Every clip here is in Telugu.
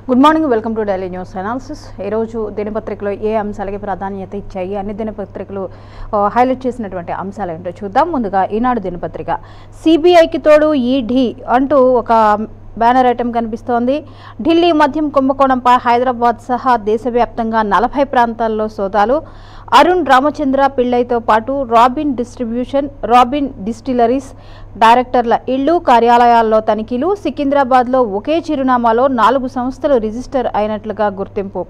good morning welcome to daily news analysis ఈరోజు దినపత్రికలో ఏ అంశాలకి ప్రాధాన్యత ఇచ్చాయి అన్ని దినపత్రికలు ఆ, హైలైట్ చేసినటువంటి అంశాలు ఏంటో చూద్దాం ముందుగా ఈనాడు దినపత్రిక సిబిఐకి తోడు ఈడీ అంటూ ఒక బ్యానర్ ఐటమ్ కనిపిస్తోంది ఢిల్లీ మద్యం కుంభకోణంపై హైదరాబాద్ సహా దేశవ్యాప్తంగా నలభై ప్రాంతాల్లో సోదాలు అరుణ్ రామచంద్ర పిళ్ళైతో పాటు రాబిన్ డిస్ట్రిబ్యూషన్ రాబిన్ డిస్టిలరీస్ డైరెక్టర్ల ఇళ్లు కార్యాలయాల్లో తనిఖీలు సికింద్రాబాద్లో ఒకే చిరునామాలో నాలుగు సంస్థలు రిజిస్టర్ అయినట్లుగా గుర్తింపు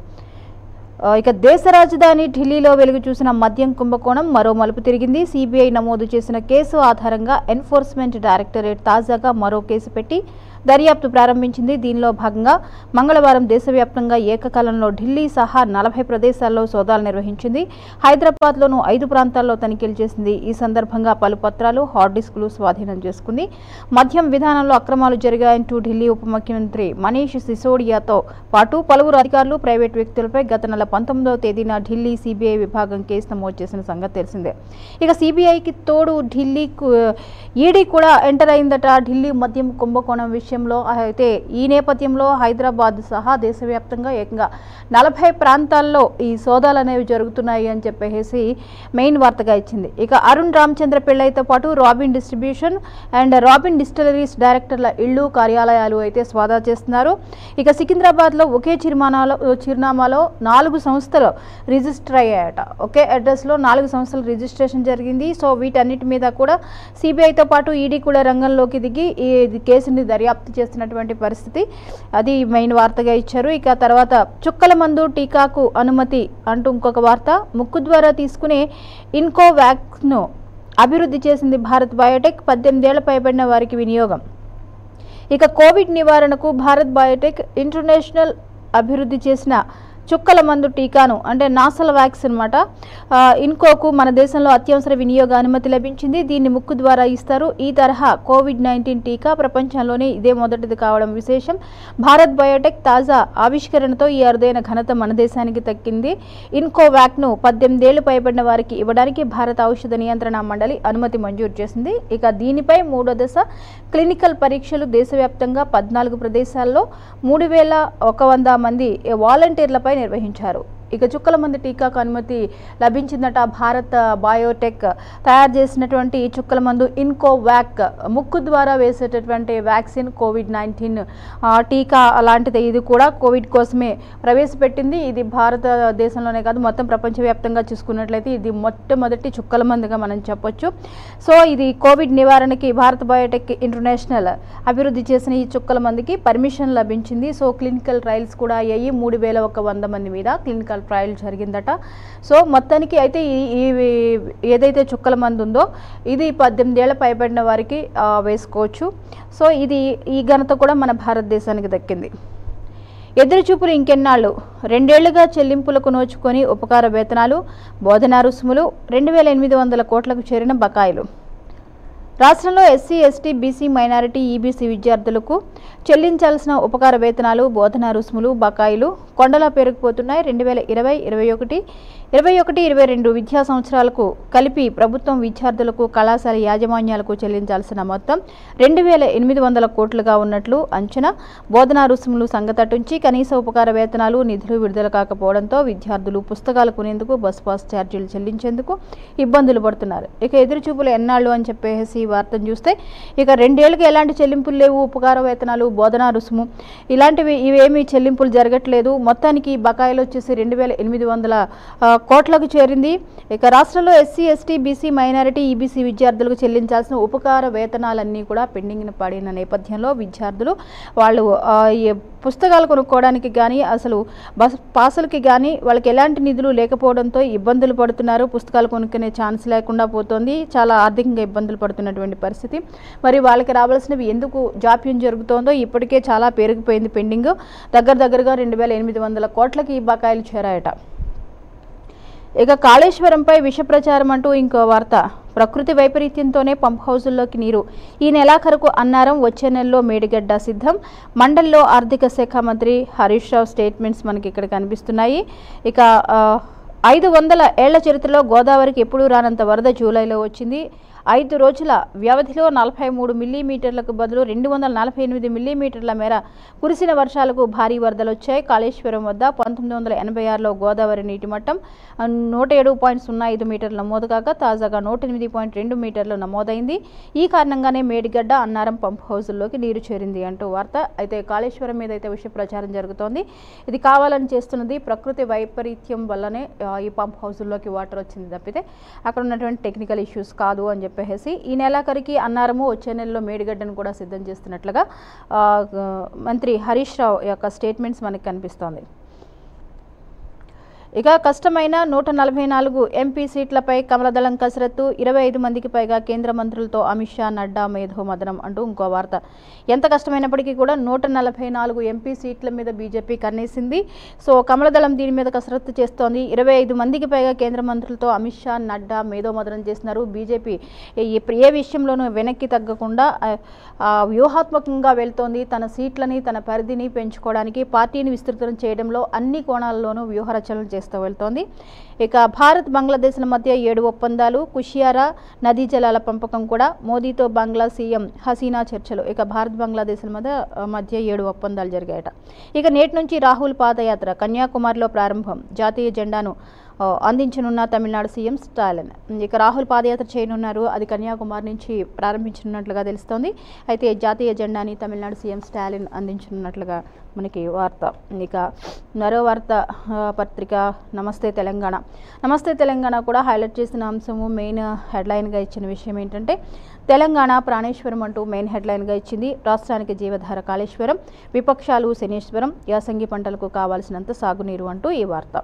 ఆ, ఇక దేశ రాజధాని ఢిల్లీలో వెలుగు చూసిన మద్యం కుంభకోణం మరో మలుపు తిరిగింది సిబిఐ నమోదు చేసిన కేసు ఆధారంగా ఎన్ఫోర్స్మెంట్ డైరెక్టరేట్ తాజాగా మరో కేసు పెట్టి దర్యాప్తు ప్రారంభించింది దీనిలో భాగంగా మంగళవారం దేశవ్యాప్తంగా ఏకకాలంలో ఢిల్లీ సహా నలభై ప్రదేశాల్లో సోదాలు నిర్వహించింది హైదరాబాద్లోనూ ఐదు ప్రాంతాల్లో తనిఖీలు చేసింది ఈ సందర్భంగా పలు పత్రాలు హార్డ్ డిస్కులు స్వాధీనం చేసుకుంది మద్యం విధానంలో అక్రమాలు జరిగాయంటూ ఢిల్లీ ఉప ముఖ్యమంత్రి మనీష్ సిసోడియాతో పాటు పలువురు అధికారులు ప్రైవేట్ వ్యక్తులపై గత నెల పంతొమ్మిదవ తేదీన ఢిల్లీ సిబిఐ విభాగం కేసు నమోదు చేసిన సంగతి తెలిసిందే ఇక సిబిఐకి తోడు ఢిల్లీకు ఈడీ కూడా ఎంటర్ అయిందట ఢిల్లీ మద్యం కుంభకోణం విషయంలో అయితే ఈ నేపథ్యంలో హైదరాబాద్ సహా దేశవ్యాప్తంగా ఏకంగా నలభై ప్రాంతాల్లో ఈ సోదాలు అనేవి జరుగుతున్నాయి అని చెప్పేసి మెయిన్ వార్తగా ఇచ్చింది ఇక అరుణ్ రామచంద్ర పిళ్ళైతో పాటు Robin distribution and Robin distilleries డైరెక్టర్ల ఇళ్ళు కార్యాలయాలు అయితే స్వాదా చేస్తున్నారు ఇక సికింద్రాబాద్లో ఒకే చిరుమానాలో చిరునామాలో నాలుగు సంస్థలు రిజిస్టర్ అయ్యాయట ఒకే అడ్రస్లో నాలుగు సంస్థలు రిజిస్ట్రేషన్ జరిగింది సో వీటన్నిటి మీద కూడా సిబిఐతో పాటు ఈడీ కూడా రంగంలోకి దిగి ఈ కేసుని దర్యాప్తు చేస్తున్నటువంటి పరిస్థితి అది మెయిన్ వార్తగా ఇచ్చారు ఇక తర్వాత చుక్కల మందు టీకాకు అనుమతి అంటూ ఇంకొక వార్త ముక్కు ద్వారా తీసుకునే ఇన్కో వ్యాక్స్ను అభివృద్ధి చేసింది భారత్ బయోటెక్ పద్దెనిమిదేళ్ల పైబడిన వారికి వినియోగం ఇక కోవిడ్ నివారణకు భారత్ బయోటెక్ ఇంటర్నేషనల్ అభివృద్ధి చేసిన చుక్కల మందు టీకాను అంటే నాసల్ వ్యాక్స్ అనమాట ఇన్కోకు మన దేశంలో అత్యవసర వినియోగ అనుమతి లభించింది దీన్ని ముక్కు ద్వారా ఇస్తారు ఈ తరహా కోవిడ్ నైన్టీన్ టీకా ప్రపంచంలోనే ఇదే మొదటిది కావడం విశేషం భారత్ బయోటెక్ తాజా ఆవిష్కరణతో ఈ అరుదైన ఘనత మన దేశానికి దక్కింది ఇన్కోవాక్ను పద్దెనిమిదేళ్లు పైబడిన వారికి ఇవ్వడానికి భారత ఔషధ నియంత్రణ మండలి అనుమతి మంజూరు చేసింది ఇక దీనిపై మూడో దశ క్లినికల్ పరీక్షలు దేశవ్యాప్తంగా పద్నాలుగు ప్రదేశాల్లో మూడు వేల ఒక వంద మంది వాలంటీర్లపై నిర్వహించారు ఇక చుక్కల మంది టీకాకు అనుమతి లభించిందట భారత్ బయోటెక్ తయారు చేసినటువంటి చుక్కల మందు ఇన్కోవాక్ ముక్కు ద్వారా వేసేటటువంటి వ్యాక్సిన్ కోవిడ్ నైన్టీన్ టీకా అలాంటిది ఇది కూడా కోవిడ్ కోసమే ప్రవేశపెట్టింది ఇది భారతదేశంలోనే కాదు మొత్తం ప్రపంచవ్యాప్తంగా చూసుకున్నట్లయితే ఇది మొట్టమొదటి చుక్కల మందుగా మనం చెప్పొచ్చు సో ఇది కోవిడ్ నివారణకి భారత్ బయోటెక్ ఇంటర్నేషనల్ అభివృద్ధి చేసిన ఈ చుక్కల మందికి పర్మిషన్ లభించింది సో క్లినికల్ ట్రయల్స్ కూడా అయ్యాయి మూడు వేల ఒక వంద మంది మీద క్లినికల్ ట్రయల్ జరిగిందట సో మొత్తానికి అయితే ఈ ఈ- ఏదైతే చుక్కల మందు ఉందో ఇది పద్దెనిమిదేళ్ల పైబడిన వారికి ఆ, వేసుకోవచ్చు సో ఇది ఈ ఘనత కూడా మన భారతదేశానికి దక్కింది ఎదురుచూపులు ఇంకెన్నాళ్ళు రెండేళ్లుగా చెల్లింపులకు నోచుకొని ఉపకార వేతనాలు బోధనా రుసుములు రెండు వేల ఎనిమిది వందల కోట్లకు చేరిన బకాయిలు రాష్ట్రంలో SC ST BC minority EBC విద్యార్థులకు చెల్లించాల్సిన ఉపకార వేతనాలు బోధనా రుసుములు బకాయిలు కొండలా పెరిగిపోతున్నాయి రెండు వేల ఇరవై ఇరవై ఒకటి ఇరవై ఒకటి ఇరవై రెండు విద్యా సంవత్సరాలకు కలిపి ప్రభుత్వం విద్యార్థులకు కళాశాల యాజమాన్యాలకు చెల్లించాల్సిన మొత్తం రెండు వేల ఎనిమిది వందల కోట్లుగా ఉన్నట్లు అంచనా బోధనా రుసుములు సంగతటుంచి కనీస ఉపకార వేతనాలు నిధులు విడుదల కాకపోవడంతో విద్యార్థులు పుస్తకాలు కొనేందుకు బస్ పాస్ ఛార్జీలు చెల్లించేందుకు ఇబ్బందులు పడుతున్నారు ఇక ఎదురుచూపులు ఎన్నాళ్ళు అని చెప్పేసి ఈ వార్తను చూస్తే ఇక రెండేళ్లుగా ఎలాంటి చెల్లింపులు లేవు ఉపకార వేతనాలు బోధనా రుసుము ఇలాంటివి ఇవేమీ చెల్లింపులు జరగట్లేదు మొత్తానికి ఈ బకాయిలు వచ్చేసి రెండు వేల ఎనిమిది వందల ఆ, కోట్లకు చేరింది ఇక రాష్ట్రంలో SC ST BC minority EBC విద్యార్థులకు చెల్లించాల్సిన ఉపకార వేతనాలన్నీ కూడా పెండింగ్న పడిన నేపథ్యంలో విద్యార్థులు వాళ్ళు ఆ, ఈ పుస్తకాలు కొనుక్కోవడానికి కానీ అసలు బస్ పాసులకి కానీ వాళ్ళకి ఎలాంటి నిధులు లేకపోవడంతో ఇబ్బందులు పడుతున్నారు పుస్తకాలు కొనుక్కునే ఛాన్స్ లేకుండా పోతుంది చాలా ఆర్థికంగా ఇబ్బందులు పడుతున్నటువంటి పరిస్థితి మరి వాళ్ళకి రావాల్సినవి ఎందుకు జాప్యం జరుగుతోందో ఇప్పటికే చాలా పెరిగిపోయింది పెండింగ్ దగ్గర దగ్గరగా రెండు వేల ఎనిమిది వందల కోట్లకి ఈ బకాయిలు చేరాయట ఇక కాళేశ్వరంపై విష ప్రచారం అంటూ ఇంకో వార్త ప్రకృతి వైపరీత్యంతోనే పంప్ హౌజుల్లోకి నీరు ఈ నెలాఖరుకు అన్నారం వచ్చే నెలలో మేడిగడ్డ సిద్ధం మండలిలో ఆర్థిక శాఖ మంత్రి హరీష్ రావు స్టేట్మెంట్స్ మనకి ఇక్కడ కనిపిస్తున్నాయి ఇక ఆ, ఐదు వందల ఏళ్ల చరిత్రలో గోదావరికి ఎప్పుడూ రానంత వరద జూలైలో వచ్చింది ఐదు రోజుల వ్యవధిలో నలభై మూడు మిల్లీమీటర్లకు బదులు రెండు వందల నలభై ఎనిమిది మిల్లీమీటర్ల మేర కురిసిన వర్షాలకు భారీ వరదలు వచ్చాయి కాళేశ్వరం వద్ద పంతొమ్మిది వందల ఎనభై ఆరులో గోదావరి నీటి మట్టం ఆ, నూట ఏడు పాయింట్ సున్నా ఐదు మీటర్లు నమోదు కాగా తాజాగా నూట ఎనిమిది పాయింట్ రెండు మీటర్లు నమోదైంది ఈ కారణంగానే మేడిగడ్డ అన్నారం పంప్ హౌజుల్లోకి నీరు చేరింది అంటూ వార్త అయితే కాళేశ్వరం మీద అయితే విషయ ప్రచారం జరుగుతోంది ఇది కావాలని చేస్తున్నది ప్రకృతి వైపరీత్యం వల్లనే ఆ, ఈ పంప్ హౌజుల్లోకి వాటర్ వచ్చింది తప్పితే అక్కడ ఉన్నటువంటి టెక్నికల్ ఇష్యూస్ కాదు అని చెప్పేసి ఈ నెలాఖరికి అన్నారము వచ్చే నెలలో మేడిగడ్డను కూడా సిద్ధం చేస్తున్నట్లుగా ఆ, మంత్రి హరీష్ రావు యొక్క స్టేట్మెంట్స్ మనకి కనిపిస్తోంది ఇక కష్టమైన నూట నలభై నాలుగు ఎంపీ సీట్లపై కమలదళం కసరత్తు ఇరవై ఐదు మందికి పైగా కేంద్ర మంత్రులతో అమిత్ షా నడ్డా మేధో మదనం అంటూ ఇంకో వార్త ఎంత కష్టమైనప్పటికీ కూడా నూట నలభై నాలుగు ఎంపీ సీట్ల మీద బీజేపీ కన్నేసింది సో కమలదళం దీని మీద కసరత్తు చేస్తోంది ఇరవై ఐదు మందికి పైగా కేంద్ర మంత్రులతో అమిత్ షా నడ్డా మేధో మదనం చేస్తున్నారు బీజేపీ ఏ- ఏ విషయంలోనూ వెనక్కి తగ్గకుండా ఆ, ఆ, వ్యూహాత్మకంగా వెళ్తోంది తన సీట్లని తన పరిధిని పెంచుకోవడానికి పార్టీని విస్తృతం చేయడంలో అన్ని కోణాల్లోనూ వ్యూహరచనలు చేస్తూ వెళ్తోంది ఇక భారత్ బంగ్లాదేశ్ల మధ్య ఏడు ఒప్పందాలు కుషియారా నదీ జలాల పంపకం కూడా మోదీతో బంగ్లా సీఎం హసీనా చర్చలు ఇక భారత్ బంగ్లాదేశ్ల మధ్య మధ్య ఏడు ఒప్పందాలు జరిగాయట ఇక నేటి నుంచి రాహుల్ పాదయాత్ర కన్యాకుమారిలో ప్రారంభం జాతీయ జెండాను ఆ, అందించనున్న తమిళనాడు సీఎం స్టాలిన్ ఇక రాహుల్ పాదయాత్ర చేయనున్నారు అది కన్యాకుమారి నుంచి ప్రారంభించనున్నట్లుగా తెలుస్తోంది అయితే జాతీయ జెండాని తమిళనాడు సీఎం స్టాలిన్ అందించనున్నట్లుగా మనకి వార్త ఇక మరో వార్త ఆ, పత్రిక నమస్తే తెలంగాణ నమస్తే తెలంగాణ కూడా హైలైట్ చేసిన అంశము మెయిన్ హెడ్లైన్గా ఇచ్చిన విషయం ఏంటంటే తెలంగాణ ప్రాణేశ్వరం అంటూ మెయిన్ హెడ్లైన్గా ఇచ్చింది రాష్ట్రానికి జీవధార కాళేశ్వరం విపక్షాలు శనేశ్వరం యాసంగి పంటలకు కావాల్సినంత సాగునీరు అంటూ ఈ వార్త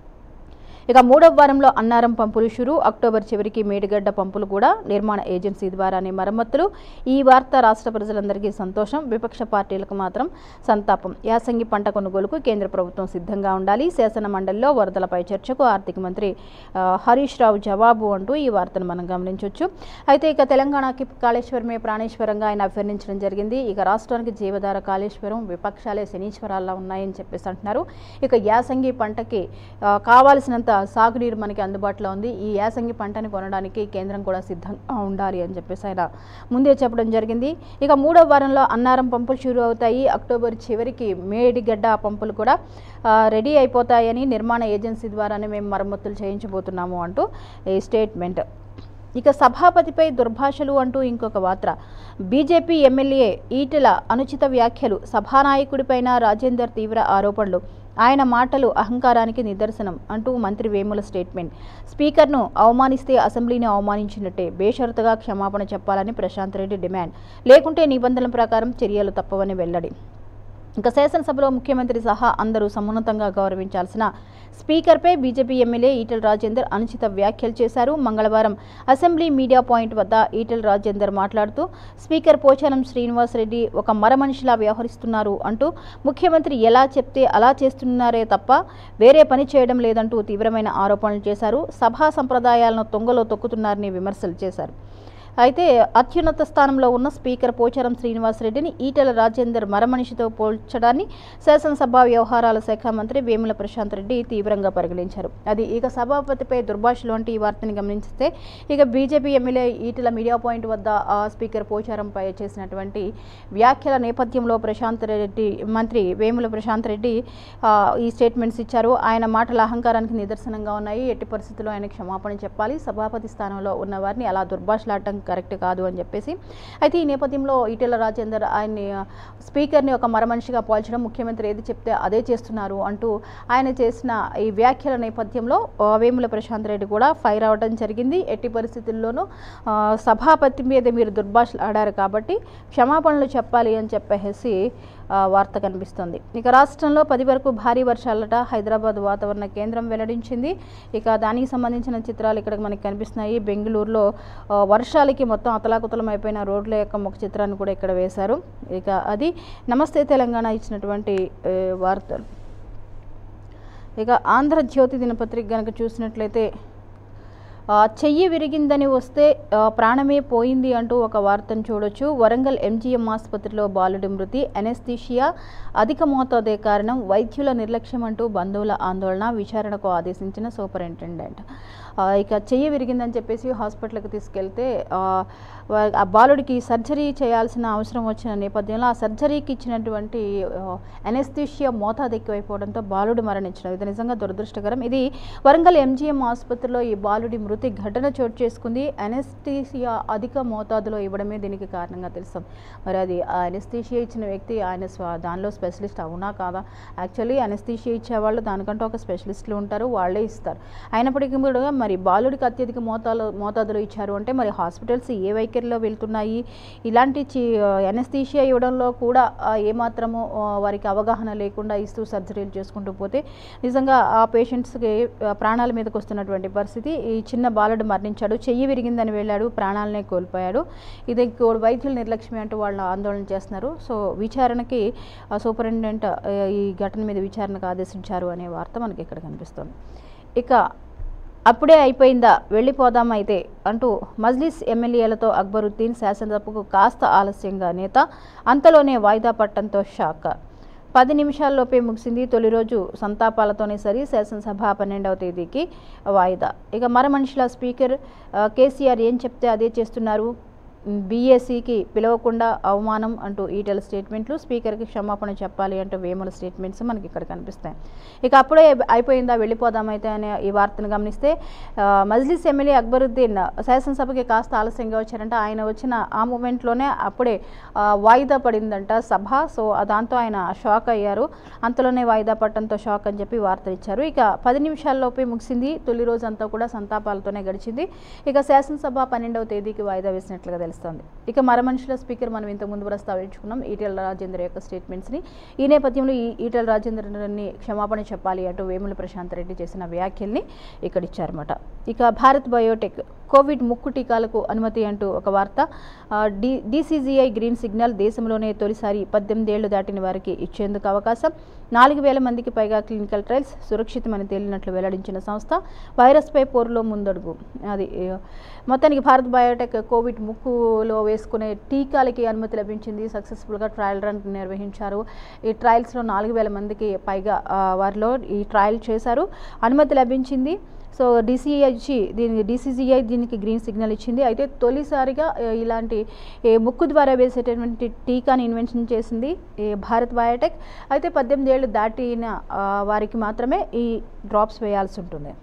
ఇక మూడవ వారంలో అన్నారం పంపులు షురు అక్టోబర్ చివరికి మేడిగడ్డ పంపులు కూడా నిర్మాణ ఏజెన్సీ ద్వారానే మరమ్మతులు ఈ వార్త రాష్ట్ర ప్రజలందరికీ సంతోషం విపక్ష పార్టీలకు మాత్రం సంతాపం యాసంగి పంట కొనుగోలుకు కేంద్ర ప్రభుత్వం సిద్ధంగా ఉండాలి శాసన మండలిలో వరదలపై చర్చకు ఆర్థిక మంత్రి ఆ, హరీష్ రావు జవాబు అంటూ ఈ వార్తను మనం గమనించవచ్చు అయితే ఇక తెలంగాణకి కాళేశ్వరమే ప్రాణేశ్వరంగా ఆయన అభ్యర్థించడం జరిగింది ఇక రాష్ట్రానికి జీవధార కాళేశ్వరం విపక్షాలే శనీశ్వరాల్లో ఉన్నాయని చెప్పేసి అంటున్నారు ఇక యాసంగి పంటకి ఆ, కావాల్సినంత సాగునీరు మనకి అందుబాటులో ఉంది ఈ యాసంగి పంటని కొనడానికి కేంద్రం కూడా సిద్ధంగా ఉండాలి అని చెప్పేసి ఆయన ముందే చెప్పడం జరిగింది ఇక మూడో వారంలో అన్నారం పంపులు షురు అవుతాయి అక్టోబర్ చివరికి మేడిగడ్డ పంపులు కూడా ఆ, రెడీ అయిపోతాయని నిర్మాణ ఏజెన్సీ ద్వారానే మేము మరమ్మతులు చేయించబోతున్నాము అంటూ ఈ స్టేట్మెంట్ ఇక సభాపతిపై దుర్భాషలు అంటూ ఇంకొక వార్త బీజేపీ ఎమ్మెల్యే ఈటెల అనుచిత వ్యాఖ్యలు సభానాయకుడిపైన రాజేందర్ తీవ్ర ఆరోపణలు ఆయన మాటలు అహంకారానికి నిదర్శనం అంటూ మంత్రి వేముల స్టేట్మెంట్ స్పీకర్ను అవమానిస్తే అసెంబ్లీని అవమానించినట్టే బేషరతుగా క్షమాపణ చెప్పాలని ప్రశాంత్ రెడ్డి డిమాండ్ లేకుంటే నిబంధనల ప్రకారం చర్యలు తప్పవని వెల్లడి ఇంకా శాసనసభలో ముఖ్యమంత్రి సహా అందరూ సమున్నతంగా గౌరవించాల్సిన స్పీకర్పై బీజేపీ ఎమ్మెల్యే ఈటెల రాజేందర్ అనుచిత వ్యాఖ్యలు చేశారు మంగళవారం అసెంబ్లీ మీడియా పాయింట్ వద్ద ఈటెల రాజేందర్ మాట్లాడుతూ స్పీకర్ పోచారం శ్రీనివాస్ రెడ్డి ఒక మరమనిషిలా వ్యవహరిస్తున్నారు అంటూ ముఖ్యమంత్రి ఎలా చెప్తే అలా చేస్తున్నారే తప్ప వేరే పని చేయడం లేదంటూ తీవ్రమైన ఆరోపణలు చేశారు సభా సంప్రదాయాలను తొంగలో తొక్కుతున్నారని విమర్శలు చేశారు అయితే అత్యున్నత స్థానంలో ఉన్న స్పీకర్ పోచారం శ్రీనివాసరెడ్డిని ఈటెల రాజేందర్ మరమనిషితో పోల్చడాన్ని శాసనసభ వ్యవహారాల శాఖ మంత్రి వేముల ప్రశాంత్ రెడ్డి తీవ్రంగా పరిగణించారు అది ఇక సభాపతిపై దుర్భాషలు అంటే ఈ వార్తని గమనిస్తే ఇక BJP MLA Etela media point వద్ద ఆ స్పీకర్ పోచారంపై చేసినటువంటి వ్యాఖ్యల నేపథ్యంలో ప్రశాంత్ రెడ్డి మంత్రి వేముల ప్రశాంత్ రెడ్డి ఆ, ఈ స్టేట్మెంట్స్ ఇచ్చారు ఆయన మాటల అహంకారానికి నిదర్శనంగా ఉన్నాయి ఎట్టి పరిస్థితుల్లో ఆయన క్షమాపణ చెప్పాలి సభాపతి స్థానంలో ఉన్న వారిని అలా దుర్భాషలాడటం కరెక్ట్ కాదు అని చెప్పేసి అయితే ఈ నేపథ్యంలో ఈటెల రాజేందర్ ఆయన్ని ఆ, స్పీకర్ని ఒక మరమనిషిగా పోల్చడం ముఖ్యమంత్రి ఏది చెప్తే అదే చేస్తున్నారు అంటూ ఆయన చేసిన ఈ వ్యాఖ్యల నేపథ్యంలో ఆ, వేముల ప్రశాంత్ రెడ్డి కూడా ఫైర్ అవ్వడం జరిగింది ఎట్టి పరిస్థితుల్లోనూ ఆ, సభాపతి మీద మీరు దుర్భాషలు ఆడారు కాబట్టి క్షమాపణలు చెప్పాలి అని చెప్పేసి ఆ, వార్త కనిపిస్తుంది ఇక రాష్ట్రంలో పది వరకు భారీ వర్షాలట హైదరాబాద్ వాతావరణ కేంద్రం వెల్లడించింది ఇక దానికి సంబంధించిన చిత్రాలు ఇక్కడ మనకి కనిపిస్తున్నాయి బెంగళూరులో ఆ, వర్షాలకి మొత్తం అతలాకుతలం అయిపోయిన రోడ్ల యొక్క ముఖ చిత్రాన్ని కూడా ఇక్కడ వేశారు ఇక అది నమస్తే తెలంగాణ ఇచ్చినటువంటి ఏ, వార్తలు ఇక ఆంధ్రజ్యోతి దినపత్రిక కనుక చూసినట్లయితే ఆ, చెయ్యి విరిగిందని వస్తే ఆ, ప్రాణమే పోయింది అంటూ ఒక వార్తను చూడొచ్చు వరంగల్ ఎంజీఎం ఆసుపత్రిలో బాలుడి మృతి ఎనెస్థీషియా అధిక మోతాదే కారణం వైద్యుల నిర్లక్ష్యం అంటూ బంధువుల ఆందోళన విచారణకు ఆదేశించిన సూపరింటెండెంట్ ఆ, ఇక చెయ్యి విరిగిందని చెప్పేసి హాస్పిటల్కి తీసుకెళ్తే ఆ, వా- ఆ బాలుడికి సర్జరీ చేయాల్సిన అవసరం వచ్చిన నేపథ్యంలో ఆ సర్జరీకి ఇచ్చినటువంటి అనెస్థీషియా మోతాదు ఎక్కువైపోవడంతో బాలుడు మరణించడం ఇది నిజంగా దురదృష్టకరం ఇది వరంగల్ ఎంజీఎం ఆసుపత్రిలో ఈ బాలుడి మృతి ఘటన చోటు చేసుకుంది అనెస్థీషియా అధిక మోతాదులో ఇవ్వడమే దీనికి కారణంగా తెలుస్తుంది మరి అది ఆ అనెస్థీషియా ఇచ్చిన వ్యక్తి ఆయన స్వ- దానిలో స్పెషలిస్ట్ అవునా కాదా యాక్చువల్లీ అనెస్థీషియా ఇచ్చేవాళ్ళు దానికంటే ఒక స్పెషలిస్టులు ఉంటారు వాళ్ళే ఇస్తారు అయినప్పటికీ కూడా మరి బాలుడికి అత్యధిక మోతాదు మోతాదులో ఇచ్చారు అంటే మరి హాస్పిటల్స్ ఏ వైఖరిలో వెళ్తున్నాయి ఇలాంటి ఎనస్థీషియా ఇవ్వడంలో కూడా ఆ, ఏమాత్రము ఆ, వారికి అవగాహన లేకుండా ఇస్తూ సర్జరీలు చేసుకుంటూ పోతే నిజంగా ఆ పేషెంట్స్కి ప్రాణాల మీదకి వస్తున్నటువంటి పరిస్థితి ఈ చిన్న బాలుడు మరణించాడు చెయ్యి విరిగిందని వెళ్ళాడు ప్రాణాలనే కోల్పోయాడు ఇది కో- వైద్యుల నిర్లక్ష్యం అంటూ వాళ్ళు ఆందోళన చేస్తున్నారు సో విచారణకి ఆ, సూపరింటెండెంట్ ఆ, ఈ ఘటన మీద విచారణకు ఆదేశించారు అనే వార్త మనకి ఇక్కడ కనిపిస్తుంది ఇక అప్పుడే అయిపోయిందా వెళ్ళిపోదాం అయితే అంటూ మజ్లిస్ ఎమ్మెల్యేలతో అక్బరుద్దీన్ శాసనసభకు కాస్త ఆలస్యంగా నేత అంతలోనే వాయిదా పట్టడంతో షాక్ పది నిమిషాల్లోపే ముగిసింది తొలి రోజు సంతాపాలతోనే సరి శాసనసభ పన్నెండవ తేదీకి వాయిదా ఇక మరమనిషిల స్పీకర్ ఆ, కేసీఆర్ ఏం చెప్తే అదే చేస్తున్నారు బీఏసీకి పిలవకుండా అవమానం అంటూ ఈటెల స్టేట్మెంట్లు స్పీకర్కి క్షమాపణ చెప్పాలి అంటూ వేముల స్టేట్మెంట్స్ మనకి ఇక్కడ కనిపిస్తాయి ఇక అప్పుడే అయిపోయిందా వెళ్ళిపోదామైతే అనే ఈ వార్తను గమనిస్తే ఆ, మజ్లిస్ ఎమ్మెల్యే అక్బరుద్దీన్ శాసనసభకి కాస్త ఆలస్యంగా వచ్చారంట ఆయన వచ్చిన ఆ మూమెంట్లోనే అప్పుడే ఆ, వాయిదా పడిందంట సభ సో దాంతో ఆయన షాక్ అయ్యారు అంతలోనే వాయిదా పడటంతో షాక్ అని చెప్పి వార్త ఇచ్చారు ఇక పది నిమిషాల్లోపే ముగిసింది తొలి రోజు అంతా కూడా సంతాపాలతోనే గడిచింది ఇక శాసనసభ పన్నెండవ తేదీకి వాయిదా వేసినట్లుగా తెలుస్తోంది ఇక మరమనుషుల స్పీకర్ మనం ఇంతకుముందు ప్రస్తావించుకున్నాం ఈటెల రాజేందర్ యొక్క స్టేట్మెంట్స్ని ఈ నేపథ్యంలో ఈ ఈటెల రాజేందర్ని క్షమాపణ చెప్పాలి అంటూ వేముల ప్రశాంత్ రెడ్డి చేసిన వ్యాఖ్యల్ని ఇక్కడ ఇచ్చారన్నమాట ఇక భారత్ బయోటెక్ కోవిడ్ ముక్కు టీకాలకు అనుమతి అంటూ ఒక వార్త ఆ, డి డీసీజీఐ గ్రీన్ సిగ్నల్ దేశంలోనే తొలిసారి పద్దెనిమిది ఏళ్లు దాటిన వారికి ఇచ్చేందుకు అవకాశం నాలుగు వేల మందికి పైగా క్లినికల్ ట్రయల్స్ సురక్షితమని తేలినట్లు వెల్లడించిన సంస్థ వైరస్పై పోరులో ముందడుగు అది ఏ, మొత్తానికి భారత్ బయోటెక్ కోవిడ్ ముక్కులో వేసుకునే టీకాలకి అనుమతి లభించింది సక్సెస్ఫుల్గా ట్రయల్ రన్ నిర్వహించారు ఈ ట్రయల్స్లో నాలుగు వేల మందికి పైగా ఆ, వారిలో ఈ ట్రయల్ చేశారు అనుమతి లభించింది సో డిసిఐ ఇచ్చి దీని డిసిజిఐ దీనికి గ్రీన్ సిగ్నల్ ఇచ్చింది అయితే తొలిసారిగా ఆ, ఇలాంటి ఏ, ముక్కు ద్వారా వేసేటటువంటి టీకాని ఇన్వెన్షన్ చేసింది ఈ భారత్ బయోటెక్ అయితే పద్దెనిమిది ఏళ్ళు దాటిన ఆ, వారికి మాత్రమే ఈ డ్రాప్స్ వేయాల్సి ఉంటుంది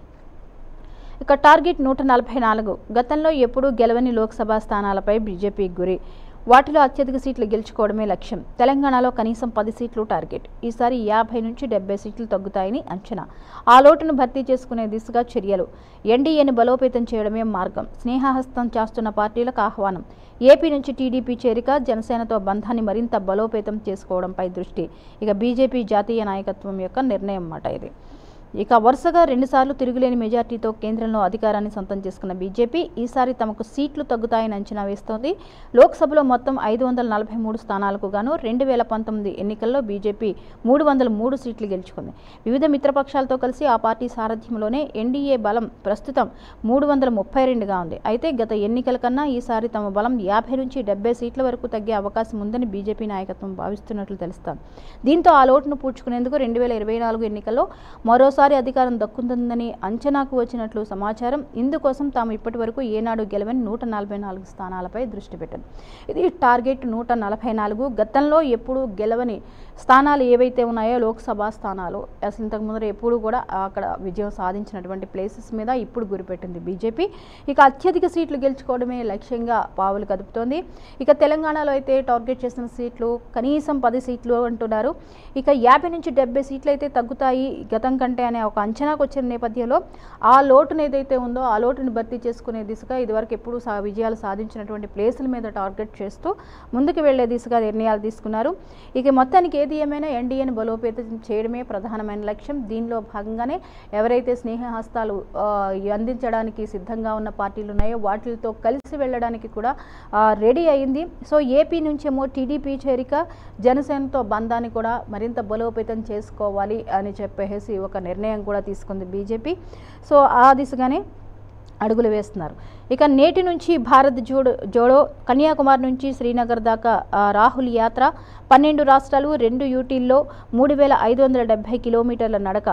ఇక టార్గెట్ నూట నలభై నాలుగు గతంలో ఎప్పుడూ గెలవని లోక్సభ స్థానాలపై బీజేపీ గురి వాటిలో అత్యధిక సీట్లు గెలుచుకోవడమే లక్ష్యం తెలంగాణలో కనీసం పది సీట్లు టార్గెట్ ఈసారి యాభై నుంచి డెబ్బై సీట్లు తగ్గుతాయని అంచనా ఆ లోటును భర్తీ చేసుకునే దిశగా చర్యలు ఎన్డీఏని బలోపేతం చేయడమే మార్గం స్నేహహస్తం చేస్తున్న పార్టీలకు ఆహ్వానం ఏపీ నుంచి టీడీపీ చేరిక జనసేనతో బంధాన్ని మరింత బలోపేతం చేసుకోవడంపై దృష్టి ఇక బీజేపీ జాతీయ నాయకత్వం యొక్క నిర్ణయం మాట ఇది ఇక వరుసగా రెండుసార్లు తిరుగులేని మెజార్టీతో కేంద్రంలో అధికారాన్ని సొంతం చేసుకున్న బీజేపీ ఈసారి తమకు సీట్లు తగ్గుతాయని అంచనా వేస్తోంది లోక్సభలో మొత్తం ఐదు వందల నలభై మూడు స్థానాలకు గాను రెండు వేల పంతొమ్మిది ఎన్నికల్లో బీజేపీ మూడు వందల మూడు సీట్లు గెలుచుకుంది వివిధ మిత్రపక్షాలతో కలిసి ఆ పార్టీ సారథ్యంలోనే ఎన్డీఏ బలం ప్రస్తుతం మూడు వందల ముప్పై రెండుగా ఉంది అయితే గత ఎన్నికల కన్నా ఈసారి తమ బలం యాభై నుంచి డెబ్బై సీట్ల వరకు తగ్గే అవకాశం ఉందని బీజేపీ నాయకత్వం భావిస్తున్నట్లు తెలుస్తోంది దీంతో ఆ లోటును పూడ్చుకునేందుకు రెండు వేల ఇరవై నాలుగు ఎన్నికల్లో మరోసారి అధికారం దక్కుంటుందని అంచనాకు వచ్చినట్లు సమాచారం ఇందుకోసం తాము ఇప్పటి వరకు ఏనాడు గెలవని నూట నలభై నాలుగు స్థానాలపై దృష్టి పెట్టింది ఇది టార్గెట్ నూట నలభై నాలుగు గతంలో ఎప్పుడు గెలవని స్థానాలు ఏవైతే ఉన్నాయో లోక్సభ స్థానాలు అసలు ఇంతకు ముందర ఎప్పుడు కూడా అక్కడ విజయం సాధించినటువంటి ప్లేసెస్ మీద ఇప్పుడు గురిపెట్టింది బీజేపీ ఇక అత్యధిక సీట్లు గెలుచుకోవడమే లక్ష్యంగా పావులు కదుపుతోంది ఇక తెలంగాణలో అయితే టార్గెట్ చేసిన సీట్లు కనీసం పది సీట్లు అంటున్నారు ఇక యాభై నుంచి డెబ్బై సీట్లు అయితే తగ్గుతాయి గతం కంటే అనే ఒక అంచనాకు వచ్చిన నేపథ్యంలో ఆ లోటును ఏదైతే ఉందో ఆ లోటును భర్తీ చేసుకునే దిశగా ఇదివరకు ఎప్పుడు సా విజయాలు సాధించినటువంటి ప్లేసుల మీద టార్గెట్ చేస్తూ ముందుకు వెళ్లే దిశగా నిర్ణయాలు తీసుకున్నారు ఇక మొత్తానికి ఏది ఏమైనా ఎన్డీఏని బలోపేతం చేయడమే ప్రధానమైన లక్ష్యం దీనిలో భాగంగానే ఎవరైతే స్నేహహస్తాలు ఆ, అందించడానికి సిద్ధంగా ఉన్న పార్టీలు ఉన్నాయో వాటితో కలిసి వెళ్ళడానికి కూడా ఆ, రెడీ అయింది సో ఏపీ నుంచేమో టీడీపీ చేరిక జనసేనతో బంధాన్ని కూడా మరింత బలోపేతం చేసుకోవాలి అని చెప్పేసి ఒక నిర్ణయం కూడా తీసుకుంది బీజేపీ సో ఆ దిశగానే అడుగులు వేస్తున్నారు ఇక నేటి నుంచి భారత్ జోడో జోడో కన్యాకుమారి నుంచి శ్రీనగర్ దాకా ఆ, రాహుల్ యాత్ర పన్నెండు రాష్ట్రాలు రెండు యూటీల్లో మూడు వేల ఐదు వందల డెబ్బై కిలోమీటర్ల నడక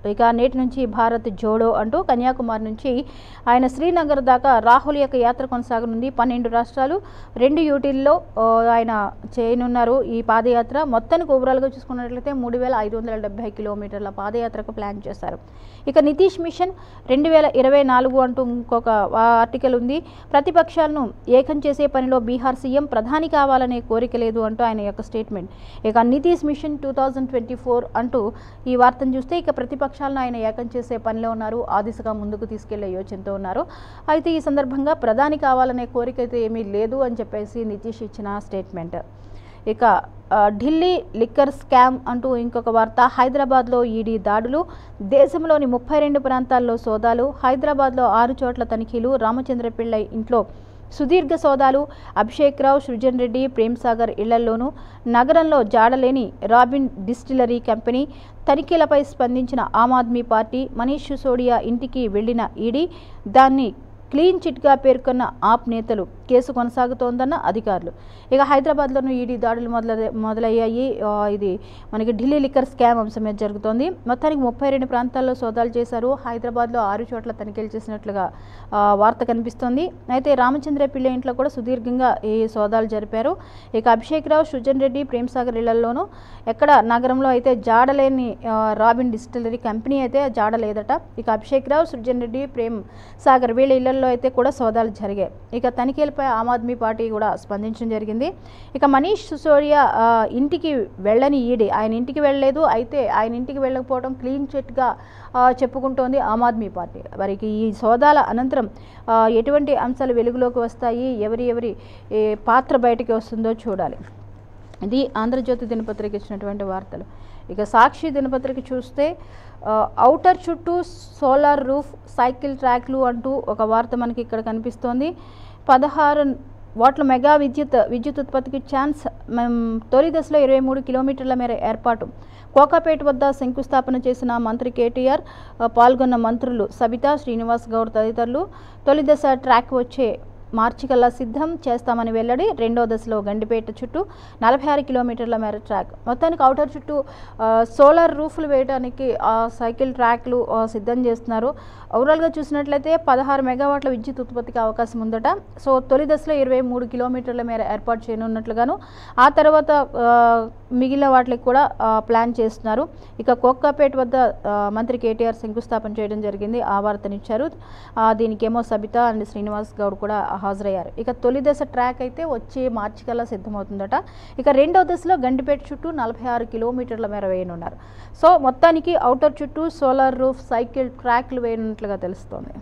ఇక నేటి నుంచి భారత్ జోడో అంటూ కన్యాకుమారి నుంచి ఆయన శ్రీనగర్ దాకా రాహుల్ యొక్క యాత్ర కొనసాగనుంది పన్నెండు రాష్ట్రాలు రెండు యూటీల్లో ఆ, ఆయన చేయనున్నారు ఈ పాదయాత్ర మొత్తానికి ఓవరాల్గా చూసుకున్నట్లయితే మూడు వేల ఐదు వందల డెబ్బై కిలోమీటర్ల పాదయాత్రకు ప్లాన్ చేశారు ఇక నితీష్ మిషన్ రెండు వేల ఇరవై నాలుగు అంటూ ఇంకొక ఆర్టికల్ ఉంది ప్రతిపక్షాలను ఏకం చేసే పనిలో బీహార్ సీఎం ప్రధాని కావాలనే కోరిక లేదు అంటూ ఆయన యొక్క స్టేట్మెంట్ ఇక Nitish mission two thousand twenty four అంటూ ఈ వార్తను చూస్తే ఇక ప్రతిపక్షాలను ఆయన ఏకం చేసే పనిలో ఉన్నారు ఆ దిశగా ముందుకు తీసుకెళ్లే యోచనతో ఉన్నారు అయితే ఈ సందర్భంగా ప్రధాని కావాలనే కోరిక అయితే ఏమీ లేదు అని చెప్పేసి నితీష్ ఇచ్చిన స్టేట్మెంట్ ఇక ఆ, ఢిల్లీ లిక్కర్ స్కామ్ అంటూ ఇంకొక వార్త హైదరాబాద్లో ఈడీ దాడులు దేశంలోని ముప్పై రెండు ప్రాంతాల్లో సోదాలు హైదరాబాద్లో ఆరు చోట్ల తనిఖీలు రామచంద్ర పిళ్ళై ఇంట్లో సుదీర్ఘ సోదాలు అభిషేక్ రావు సృజన్ రెడ్డి ప్రేమ్ సాగర్ ఇళ్లల్లోనూ నగరంలో జాడలేని రాబిన్ డిస్టిలరీ కంపెనీ తనిఖీలపై స్పందించిన ఆమ్ ఆద్మీ పార్టీ మనీష్ సిసోడియా ఇంటికి వెళ్లిన ఈడీ దాన్ని క్లీన్ చిట్గా పేర్కొన్న ఆప్ నేతలు కేసు కొనసాగుతోందన్న అధికారులు ఇక హైదరాబాద్లోనూ ఈడీ దాడులు మొదల మొదలయ్యాయి ఆ, ఇది మనకి ఢిల్లీ లిక్కర్ స్కామ్ అంశం మీద జరుగుతోంది మొత్తానికి ముప్పై రెండు ప్రాంతాల్లో సోదాలు చేశారు హైదరాబాద్లో ఆరు చోట్ల తనిఖీలు చేసినట్లుగా ఆ, వార్త కనిపిస్తోంది అయితే రామచంద్ర పిల్ల ఇంట్లో కూడా సుదీర్ఘంగా ఈ సోదాలు జరిపారు ఇక అభిషేక్ రావు సృజన్ రెడ్డి ప్రేమ్ సాగర్ ఇళ్లలోనూ ఎక్కడ నగరంలో అయితే జాడలేని ఆ, రాబిన్ డిస్టిలరీ కంపెనీ అయితే జాడలేదట ఇక అభిషేక్ రావు సృజన్ రెడ్డి ప్రేమ్ సాగర్ వీళ్ళ ఇళ్లలో అయితే కూడా సోదాలు జరిగాయి ఇక తనిఖీలపై ఆమ్ ఆద్మీ పార్టీ కూడా స్పందించడం జరిగింది ఇక మనీష్ సిసోడియా ఆ, ఇంటికి వెళ్ళని ఈడీ ఆయన ఇంటికి వెళ్ళలేదు అయితే ఆయన ఇంటికి వెళ్ళకపోవడం క్లీన్ చిట్గా ఆ, చెప్పుకుంటోంది ఆమ్ ఆద్మీ పార్టీ వారికి ఈ సోదాల అనంతరం ఆ, ఎటువంటి అంశాలు వెలుగులోకి వస్తాయి ఎవరి ఎవరి ఏ, పాత్ర బయటికి వస్తుందో చూడాలి ఇది ఆంధ్రజ్యోతి దినపత్రిక ఇచ్చినటువంటి వార్తలు ఇక సాక్షి దినపత్రిక చూస్తే ఆ, ఔటర్ చుట్టూ సోలార్ రూఫ్ సైకిల్ ట్రాక్లు అంటూ ఒక వార్త మనకి ఇక్కడ కనిపిస్తోంది పదహారు వాట్ల మెగా విద్యుత్ విద్యుత్ ఉత్పత్తికి ఛాన్స్ మేము తొలి దశలో ఇరవై మూడు కిలోమీటర్ల మేర ఏర్పాటు కోకాపేట వద్ద శంకుస్థాపన చేసిన మంత్రి కేటీఆర్ ఆ, పాల్గొన్న మంత్రులు సబితా శ్రీనివాస్ గౌడ్ తదితరులు తొలి దశ ట్రాక్ వచ్చే మార్చి కల్లా సిద్ధం చేస్తామని వెల్లడి రెండో దశలో గండిపేట చుట్టూ నలభై ఆరు కిలోమీటర్ల మేర ట్రాక్ మొత్తానికి అవుటర్ చుట్టూ ఆ, సోలార్ రూఫ్లు వేయడానికి ఆ సైకిల్ ట్రాక్లు ఆ, సిద్ధం చేస్తున్నారు ఓవరాల్గా చూసినట్లయితే పదహారు మెగావాట్ల విద్యుత్ ఉత్పత్తికి అవకాశం ఉందట సో తొలి దశలో ఇరవై మూడు కిలోమీటర్ల మేర ఏర్పాటు చేయనున్నట్లుగాను ఆ తర్వాత ఆ, మిగిలిన వాటికి కూడా ఆ, ప్లాన్ చేస్తున్నారు ఇక కోక్కాపేట వద్ద ఆ, మంత్రి కేటీఆర్ శంకుస్థాపన చేయడం జరిగింది ఆ వార్తనిచ్చారు ఆ, దీనికేమో సబిత అండ్ శ్రీనివాస్ గౌడ్ కూడా హాజరయ్యారు ఇక తొలి దశ ట్రాక్ అయితే వచ్చే మార్చి కల్లా సిద్ధమవుతుందట ఇక రెండో దశలో గండిపేట చుట్టూ నలభై ఆరు కిలోమీటర్ల మేర వేయనున్నారు సో మొత్తానికి అవుటర్ చుట్టూ సోలార్ రూఫ్ సైకిల్ ట్రాక్లు వేయనున్నట్లుగా తెలుస్తోంది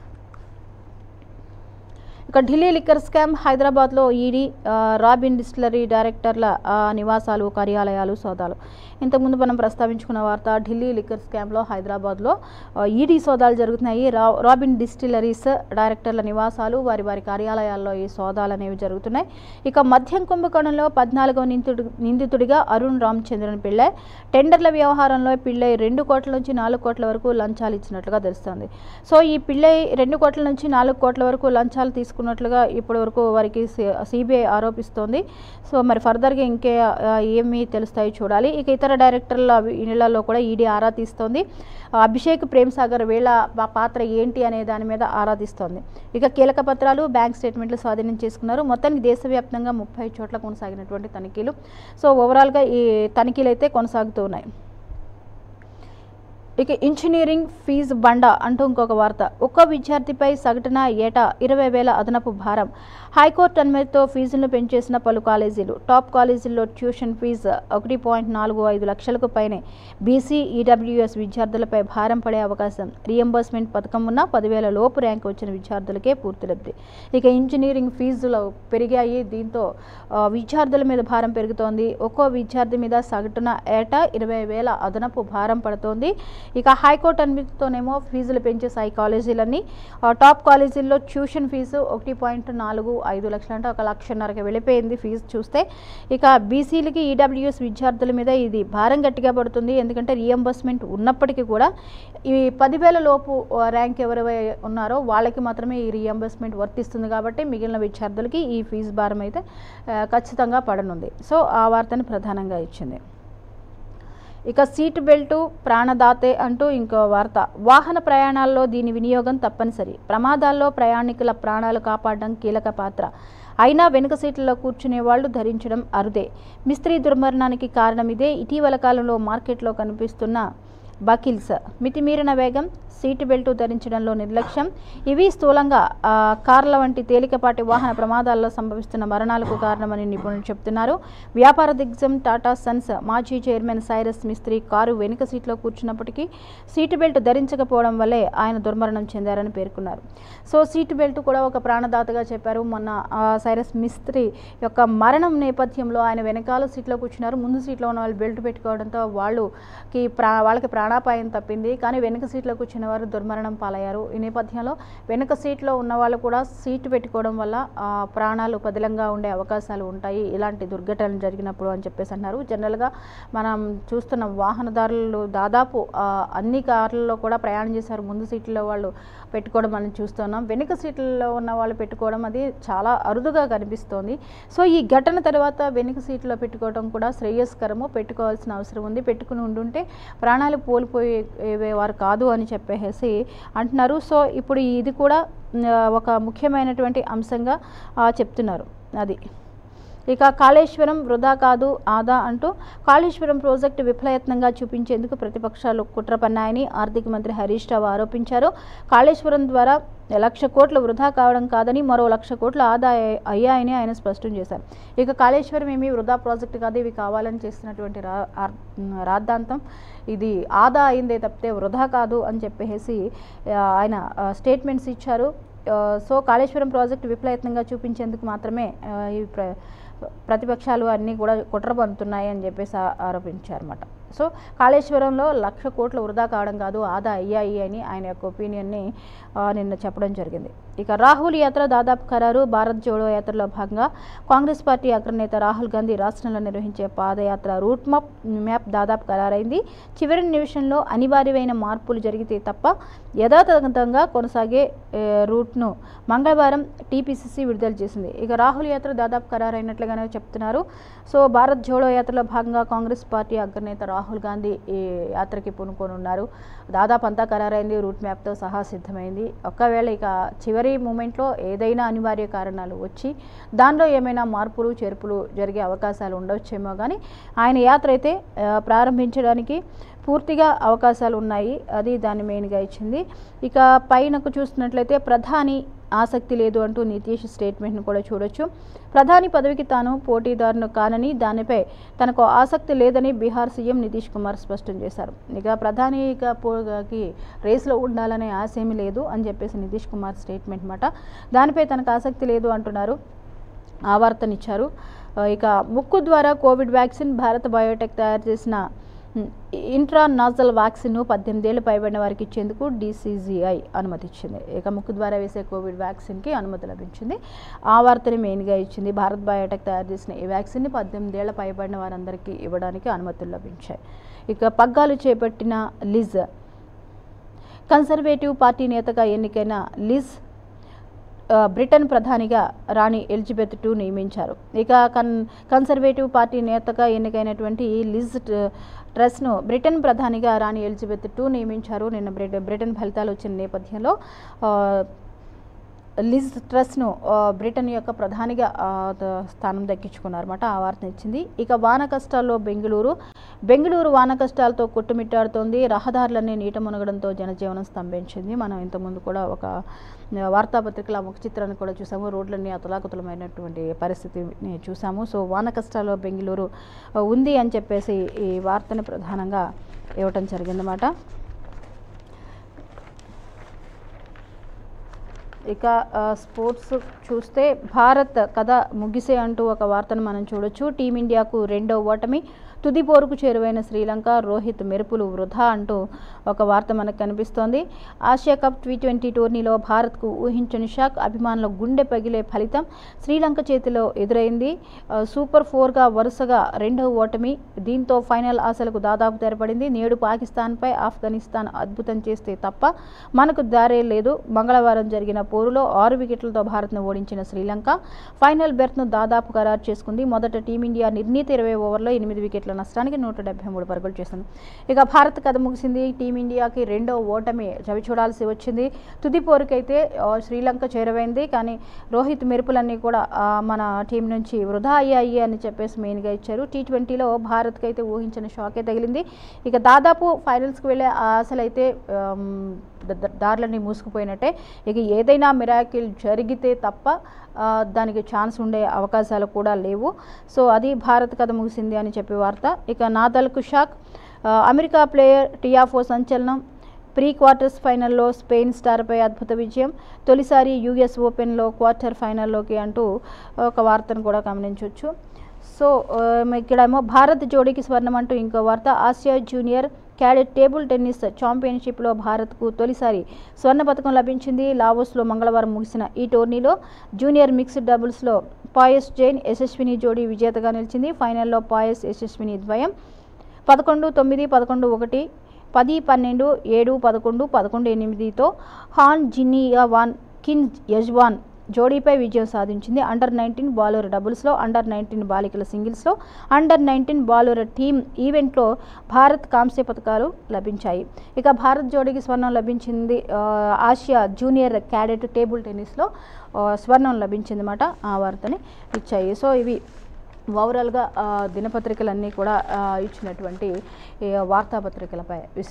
ఇక ఢిల్లీ లిక్కర్ స్కామ్ హైదరాబాద్లో ఈడీ ఆ, రాబిన్ డిస్టిలరీ డైరెక్టర్ల ఆ, నివాసాలు కార్యాలయాలు సోదాలు ఇంతకుముందు మనం ప్రస్తావించుకున్న వార్త ఢిల్లీ లిక్కర్ స్కామ్లో హైదరాబాద్లో ఆ, ఈడీ సోదాలు జరుగుతున్నాయి రా రాబిన్ డిస్టిలరీస్ డైరెక్టర్ల నివాసాలు వారి వారి కార్యాలయాల్లో ఈ సోదాలు అనేవి జరుగుతున్నాయి ఇక మద్యం కుంభకోణంలో పద్నాలుగవ నిందితుడు నిందితుడిగా అరుణ్ రామచంద్రన్ పిళ్ళై టెండర్ల వ్యవహారంలో పిళ్ళై రెండు కోట్ల నుంచి నాలుగు కోట్ల వరకు లంచాలు ఇచ్చినట్లుగా తెలుస్తోంది సో ఈ పిళ్ళై రెండు కోట్ల నుంచి నాలుగు కోట్ల వరకు లంచాలు తీసుకున్నట్లుగా ఇప్పటి వరకు వారికి సిబిఐ ఆరోపిస్తోంది సో మరి ఫర్దర్గా ఇంకే ఆ, ఏమి తెలుస్తాయి చూడాలి ఇక ఇతర డైరెక్టర్ల ఇళ్లలో కూడా ఈడీ ఆరా తీస్తోంది ఆ, అభిషేక్ ప్రేమ్ సాగర్ వీళ్ళ పా- పాత్ర ఏంటి అనే దాని మీద ఆరా తీస్తోంది ఇక కీలక పత్రాలు బ్యాంక్ స్టేట్మెంట్లు స్వాధీనం చేసుకున్నారు మొత్తానికి దేశవ్యాప్తంగా ముప్పై చోట్ల కొనసాగినటువంటి తనిఖీలు సో ఓవరాల్గా ఈ తనిఖీలు అయితే కొనసాగుతూ ఉన్నాయి ఇక ఇంజనీరింగ్ ఫీజు బండ అంటూ ఇంకొక వార్త ఒక్కో విద్యార్థిపై సగటున ఏటా ఇరవై వేల అదనపు భారం హైకోర్టు అనుమతితో ఫీజులను పెంచేసిన పలు కాలేజీలు టాప్ కాలేజీల్లో ట్యూషన్ ఫీజు ఒకటి పాయింట్ నాలుగు ఐదు లక్షలకు పైనే బీసీ ఈడబ్ల్యూఎస్ విద్యార్థులపై భారం పడే అవకాశం రియంబర్స్మెంట్ పథకం ఉన్న పదివేల లోపు ర్యాంక్ వచ్చిన విద్యార్థులకే పూర్తి లబ్ధి ఇక ఇంజనీరింగ్ ఫీజులు పెరిగాయి దీంతో ఆ, విద్యార్థుల మీద భారం పెరుగుతోంది ఒక్కో విద్యార్థి మీద సగటున ఏటా ఇరవై వేల అదనపు భారం పడుతోంది ఇక హైకోర్టు అనుమతితోనేమో ఫీజులు పెంచేసాయి కాలేజీలన్నీ ఆ, టాప్ కాలేజీల్లో ట్యూషన్ ఫీజు ఒకటి పాయింట్ నాలుగు ఐదు లక్షలు అంటే ఒక లక్షన్నరకి వెళ్ళిపోయింది ఫీజు చూస్తే ఇక బీసీలకి ఈడబ్ల్యూఎస్ విద్యార్థుల మీద ఇది భారం గట్టిగా పడుతుంది ఎందుకంటే రియంబర్స్మెంట్ ఉన్నప్పటికీ కూడా ఈ పదివేల లోపు ఆ, ర్యాంక్ ఎవరైతే ఉన్నారో వాళ్ళకి మాత్రమే ఈ రియంబర్స్మెంట్ వర్తిస్తుంది కాబట్టి మిగిలిన విద్యార్థులకి ఈ ఫీజు భారం అయితే ఆ, ఖచ్చితంగా పడనుంది సో ఆ వార్తని ప్రధానంగా ఇచ్చింది ఇక సీట్ బెల్టు ప్రాణదాతే అంటూ ఇంకో వార్త వాహన ప్రయాణాల్లో దీని వినియోగం తప్పనిసరి ప్రమాదాల్లో ప్రయాణికుల ప్రాణాలు కాపాడడం కీలక పాత్ర అయినా వెనుక సీట్లలో కూర్చునే వాళ్ళు ధరించడం అరుదే మిస్త్రీ దుర్మరణానికి కారణం ఇదే ఇటీవల కాలంలో మార్కెట్లో కనిపిస్తున్న బకిల్స్ మితిమీరిన వేగం సీటు బెల్టు ధరించడంలో నిర్లక్ష్యం ఇవి స్థూలంగా ఆ, కార్ల వంటి తేలికపాటి వాహన ప్రమాదాల్లో సంభవిస్తున్న మరణాలకు కారణమని నిపుణులు చెబుతున్నారు వ్యాపార దిగ్గజం టాటా సన్స్ మాజీ చైర్మన్ సైరస్ మిస్త్రీ కారు వెనుక సీట్లో కూర్చున్నప్పటికీ సీటు బెల్ట్ ధరించకపోవడం వల్లే ఆయన దుర్మరణం చెందారని పేర్కొన్నారు సో సీటు బెల్ట్ కూడా ఒక ప్రాణదాతగా చెప్పారు మొన్న ఆ, సైరస్ మిస్త్రీ యొక్క మరణం నేపథ్యంలో ఆయన వెనకాల సీట్లో కూర్చున్నారు ముందు సీట్లో ఉన్న వాళ్ళు బెల్ట్ పెట్టుకోవడంతో వాళ్ళకి ప్రా వాళ్ళకి ప్రాణాపాయం తప్పింది కానీ వెనుక సీట్లో కూర్చున్న వారు దుర్మరణం పాలయ్యారు ఈ నేపథ్యంలో వెనుక సీట్లో ఉన్న వాళ్ళు కూడా సీటు పెట్టుకోవడం వల్ల ఆ, ప్రాణాలు పదిలంగా ఉండే అవకాశాలు ఉంటాయి ఇలాంటి దుర్ఘటనలు జరిగినప్పుడు అని చెప్పేసి అన్నారు జనరల్గా మనం చూస్తున్న వాహనదారులు దాదాపు ఆ, అన్ని కార్లలో కూడా ప్రయాణం చేశారు ముందు సీట్లో వాళ్ళు పెట్టుకోవడం మనం చూస్తున్నాం వెనుక సీట్లలో ఉన్న వాళ్ళు పెట్టుకోవడం అది చాలా అరుదుగా కనిపిస్తోంది సో ఈ ఘటన తర్వాత వెనుక సీట్లో పెట్టుకోవడం కూడా శ్రేయస్కరము పెట్టుకోవాల్సిన అవసరం ఉంది పెట్టుకుని ఉండుంటే ప్రాణాలు కోల్పోయేవారు కాదు అని చెప్పేసి అంటున్నారు సో ఇప్పుడు ఇది కూడా ఆ, ఒక ముఖ్యమైనటువంటి అంశంగా ఆ, చెప్తున్నారు అది ఇక కాళేశ్వరం వృధా కాదు ఆదా అంటూ కాళేశ్వరం ప్రాజెక్టు విఫలయత్నంగా చూపించేందుకు ప్రతిపక్షాలు కుట్ర పన్నాయని ఆర్థిక మంత్రి హరీష్ రావు ఆరోపించారు కాళేశ్వరం ద్వారా లక్ష కోట్లు వృధా కావడం కాదని మరో లక్ష కోట్లు ఆదా అయ్యా- అయ్యాయని ఆయన స్పష్టం చేశారు ఇక కాళేశ్వరం ఏమీ వృధా ప్రాజెక్టు కాదు ఇవి కావాలని చేస్తున్నటువంటి రా ఆర్- రాద్ధాంతం ఇది ఆదా అయిందే తప్పితే వృధా కాదు అని చెప్పేసి ఆ, ఆయన స్టేట్మెంట్స్ ఇచ్చారు ఆ, సో కాళేశ్వరం ప్రాజెక్టు విఫలయత్నంగా చూపించేందుకు మాత్రమే ఆ, ఈ ప్ర ప్రతిపక్షాలు అన్నీ కూడా కుట్ర పన్నుతున్నాయి అని చెప్పేసి ఆ- ఆరోపించారన్నమాట సో కాళేశ్వరంలో లక్ష కోట్లు వృధా కావడం కాదు ఆదా అయ్యాయి అని ఆయన యొక్క ఒపీనియన్ని ఆ, నిన్న చెప్పడం జరిగింది ఇక రాహుల్ యాత్ర దాదాపు ఖరారు భారత్ జోడో యాత్రలో భాగంగా కాంగ్రెస్ పార్టీ అగ్రనేత రాహుల్ గాంధీ రాష్ట్రంలో నిర్వహించే పాదయాత్ర రూట్ మ్యాప్ మ్యాప్ దాదాపు ఖరారైంది చివరి నిమిషంలో అనివార్యమైన మార్పులు జరిగితే తప్ప యథాతథంగా కొనసాగే ఏ, రూట్ను మంగళవారం టీపీసీసీ విడుదల చేసింది ఇక రాహుల్ యాత్ర దాదాపు ఖరారైనట్లుగానే చెప్తున్నారు సో భారత్ జోడో యాత్రలో భాగంగా కాంగ్రెస్ పార్టీ అగ్రనేత రాహుల్ గాంధీ ఈ యాత్రకి పూనుకోనున్నారు దాదాపు అంతా ఖరారైంది రూట్ మ్యాప్తో సహా సిద్ధమైంది ఒకవేళ ఇక చివరి మూమెంట్లో ఏదైనా అనివార్య కారణాలు వచ్చి దానిలో ఏమైనా మార్పులు చేర్పులు జరిగే అవకాశాలు ఉండవచ్చేమో కానీ ఆయన యాత్ర అయితే ఆ, ప్రారంభించడానికి పూర్తిగా అవకాశాలు ఉన్నాయి అది దాన్ని మెయిన్గా ఇచ్చింది ఇక పైనకు చూస్తున్నట్లయితే ప్రధాని ఆసక్తి లేదు అంటూ నితీష్ స్టేట్మెంట్ను కూడా చూడొచ్చు ప్రధాని పదవికి తాను పోటీదారును కానని దానిపై తనకు ఆసక్తి లేదని బీహార్ సీఎం నితీష్ కుమార్ స్పష్టం చేశారు ఇక ప్రధాని ఇక పోకి రేసులో ఉండాలనే ఆశ ఏమీ లేదు అని చెప్పేసి నితీష్ కుమార్ స్టేట్మెంట్ మాట దానిపై తనకు ఆసక్తి లేదు అంటున్నారు ఆ వార్తనిచ్చారు ఆ, ఇక ముక్కు ద్వారా కోవిడ్ వ్యాక్సిన్ భారత్ బయోటెక్ తయారు చేసిన ఉమ్, ఇంట్రా నాజల్ వ్యాక్సిన్ను పద్దెనిమిది ఏళ్ళు పైబడిన వారికి ఇచ్చేందుకు డీసీజీఐ అనుమతి ఇచ్చింది ఇక ముక్కు ద్వారా వేసే కోవిడ్ వ్యాక్సిన్కి అనుమతి లభించింది ఆ వార్తని మెయిన్గా ఇచ్చింది భారత్ బయోటెక్ తయారు చేసిన ఈ వ్యాక్సిన్ని పద్దెనిమిది ఏళ్ల పైబడిన వారందరికీ ఇవ్వడానికి అనుమతులు లభించాయి ఇక పగ్గాలు చేపట్టిన లిజ్ కన్సర్వేటివ్ పార్టీ నేతగా ఎన్నికైన లిజ్ ఆ, బ్రిటన్ ప్రధానిగా రాణి ఎలిజబెత్ టూ నియమించారు ఇక కన్ కన్సర్వేటివ్ పార్టీ నేతగా ఎన్నికైనటువంటి లిజ్ ట- ట్రస్ను బ్రిటన్ ప్రధానిగా రాణి ఎలిజబెత్ టూ నియమించారు నిన్న బ్రిట- బ్రిటన్ ఫలితాలు వచ్చిన నేపథ్యంలో ఆ, లిజ్ ట్రస్ను ఆ, బ్రిటన్ యొక్క ప్రధానిగా ఆ, ద- స్థానం దక్కించుకున్నారన్నమాట ఆ వార్త ఇచ్చింది ఇక వాన కష్టాల్లో బెంగళూరు బెంగళూరు వాన కష్టాలతో కొట్టుమిట్టాడుతోంది రహదారులన్నీ నీట మునగడంతో జనజీవనం స్తంభించింది మనం ఇంతకుముందు కూడా ఒక ఆ, వార్తాపత్రికల ముఖ చిత్రాన్ని కూడా చూసాము రోడ్లన్నీ అతలాకుతలమైనటువంటి పరిస్థితిని చూసాము సో వాన కష్టాల్లో బెంగళూరు ఆ, ఉంది అని చెప్పేసి ఈ వార్తని ప్రధానంగా ఇవ్వటం జరిగిందన్నమాట ఇక ఆ, స్పోర్ట్స్ చూస్తే భారత్ కథ ముగిసే అంటూ ఒక వార్తను మనం చూడొచ్చు టీమిండియాకు రెండో ఓటమి తుది పోరుకు చేరువైన శ్రీలంక రోహిత్ మెరుపులు వృధా అంటూ ఒక వార్త మనకు కనిపిస్తోంది ఆసియా కప్ టీ ట్వంటీ టోర్నీలో భారత్కు ఊహించని షాక్ అభిమానుల గుండె పగిలే ఫలితం శ్రీలంక చేతిలో ఎదురైంది ఆ, సూపర్ ఫోర్గా వరుసగా రెండవ ఓటమి దీంతో ఫైనల్ ఆశలకు దాదాపు తెరపడింది నేడు పాకిస్తాన్పై ఆఫ్ఘనిస్తాన్ అద్భుతం చేస్తే తప్ప మనకు దారే లేదు మంగళవారం జరిగిన పోరులో ఆరు వికెట్లతో భారత్ను ఓడించిన శ్రీలంక ఫైనల్ బెర్త్ను దాదాపు ఖరారు చేసుకుంది మొదట టీమిండియా నిర్ణీత ఇరవై ఓవర్లో ఎనిమిది వికెట్ల వికెట్ల నష్టానికి నూట డెబ్బై మూడు పరుగులు చేసింది ఇక భారత్ కథ ముగిసింది టీమిండియాకి రెండో ఓటమి చవి చూడాల్సి వచ్చింది తుది పోరుకైతే ఆ, శ్రీలంక చేరువైంది కానీ రోహిత్ మెరుపులన్నీ కూడా ఆ, మన టీం నుంచి వృధా అయ్యాయి అని చెప్పేసి మెయిన్గా ఇచ్చారు టీ ట్వంటీలో భారత్కి అయితే ఊహించిన షాకే తగిలింది ఇక దాదాపు ఫైనల్స్కి వెళ్ళే ఆశలైతే ఆమ్, ద- ద- దారులన్నీ మూసుకుపోయినట్టే ఇక ఏదైనా మిరాకిల్ జరిగితే తప్ప ఆ, దానికి ఛాన్స్ ఉండే అవకాశాలు కూడా లేవు సో అది భారత్ కథ ముగిసింది అని చెప్పే వార్త ఇక నాదల్కు షాక్ ఆ, అమెరికా ప్లేయర్ టియాఫో సంచలనం ప్రీ క్వార్టర్స్ ఫైనల్లో స్పెయిన్ స్టార్పై అద్భుత విజయం తొలిసారి యూఎస్ ఓపెన్లో క్వార్టర్ ఫైనల్లోకి అంటూ ఒక వార్తను కూడా గమనించవచ్చు సో ఆ, ఇక్కడేమో భారత్ జోడీకి స్వర్ణం అంటూ ఇంకో వార్త Asia junior cadet table tennis ఛాంపియన్షిప్లో భారత్కు తొలిసారి స్వర్ణ పథకం లభించింది లావోస్లో మంగళవారం ముగిసిన ఈ టోర్నీలో జూనియర్ మిక్స్డ్ డబుల్స్లో పాయస్ జైన్ యశస్విని జోడీ విజేతగా నిలిచింది ఫైనల్లో పాయస్ యశస్విని ద్వయం పదకొండు తొమ్మిది పదకొండు ఒకటి పది పన్నెండు ఏడు పదకొండు పదకొండు ఎనిమిదితో హాన్ జినియా వాన్ కిన్ యజ్వాన్ జోడీపై విజయం సాధించింది అండర్ నైన్టీన్ బాలుర డబుల్స్లో అండర్ నైన్టీన్ బాలికల సింగిల్స్లో అండర్ నైన్టీన్ బాలుర టీమ్ ఈవెంట్లో భారత్ కాంస్య పథకాలు లభించాయి ఇక భారత్ జోడీకి స్వర్ణం లభించింది ఆ, ఆసియా జూనియర్ క్యాడెట్ టేబుల్ టెన్నిస్లో ఆ, స్వర్ణం లభించింది ఆ వార్తని ఇచ్చాయి సో ఇవి ఓవరాల్గా ఆ, దినపత్రికలన్నీ కూడా ఆ, ఇచ్చినటువంటి ఈ వార్తాపత్రికలపై విశ్లేషణ